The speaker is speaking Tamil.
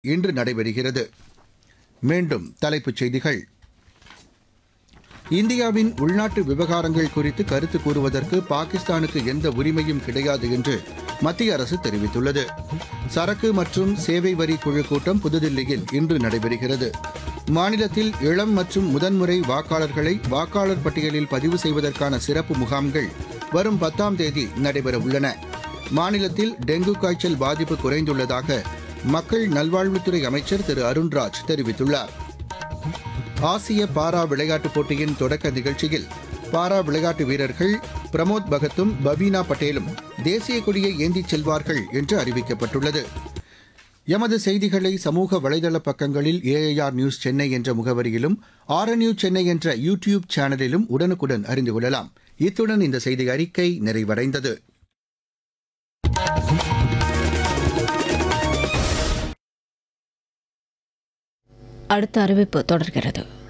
இன்று நடைபெறுகிறது மீண்டும் தலைப்புச் செய்திகள் இந்தியாவின் உள்நாட்டு விவகாரங்கள் குறித்து கருத்து கூறுவதற்கு பாகிஸ்தானுக்கு எந்த உரிமையும் கிடையாது என்று மத்திய அரசு தெரிவித்துள்ளது சரக்கு மற்றும் சேவை வரி குழு கூட்டம் புதுதில்லியில் இன்று நடைபெறுகிறது மாநிலத்தில் இளம் மற்றும் முதன்முறை வாக்காளர்களை வாக்காளர் பட்டியலில் பதிவு செய்வதற்கான சிறப்பு முகாம்கள் வரும் பத்தாம் தேதி நடைபெறவுள்ளன மாநிலத்தில் டெங்கு காய்ச்சல் பாதிப்பு குறைந்துள்ளதாக மக்கள் நல்வாழ்வுத்துறை அமைச்சர் திரு அருண்ராஜ் தெரிவித்துள்ளார் ஆசிய பாரா விளையாட்டுப் போட்டியின் தொடக்க நிகழ்ச்சியில் பாரா விளையாட்டு வீரர்கள் பிரமோத் பகத்தும் பவீனா பட்டேலும் தேசிய கொடியை ஏந்திச் செல்வார்கள் என்று அறிவிக்கப்பட்டுள்ளது எமது செய்திகளை சமூக வலைதள பக்கங்களில் ஏஐஆர் நியூஸ் சென்னை என்ற முகவரியிலும் ஆர்என்யூ சென்னை என்ற யூ டியூப் சேனலிலும் உடனுக்குடன் அறிந்து கொள்ளலாம் இத்துடன் இந்த செய்தி அறிக்கை நிறைவடைந்தது அடுத்த அறிவிப்பு தொடர்கிறது